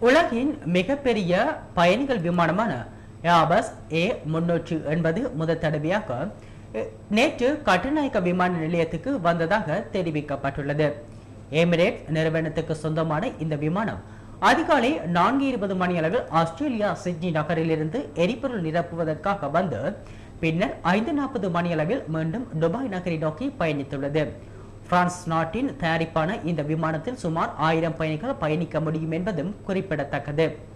உலகின் மிகப்பெரிய பயணிகள் விமானமான ஏபஸ் ஏ முன்னூற்று எண்பது முதல் தடவையாக அஹ், நேற்று கட்டுநாயக்க விமான நிலையத்துக்கு வந்ததாக தெரிவிக்கப்பட்டுள்ளது எமிரேட் நிறுவனத்துக்கு சொந்தமான இந்த விமானம் அதிகாலை நான்கு இருபது மணி அளவில் ஆஸ்திரேலியா சிட்னி நகரிலிருந்து எரிபொருள் நிரப்புவதற்காக வந்து பின்னர் ஐந்து நாற்பது மணி அளவில் மீண்டும் துபாய் நகரை நோக்கி பயணித்துள்ளது பிரான்ஸ் நாட்டின் தயாரிப்பான இந்த விமானத்தில் சுமார் ஆயிரம் பயணிகள் பயணிக்க முடியும் என்பதும் குறிப்பிடத்தக்கது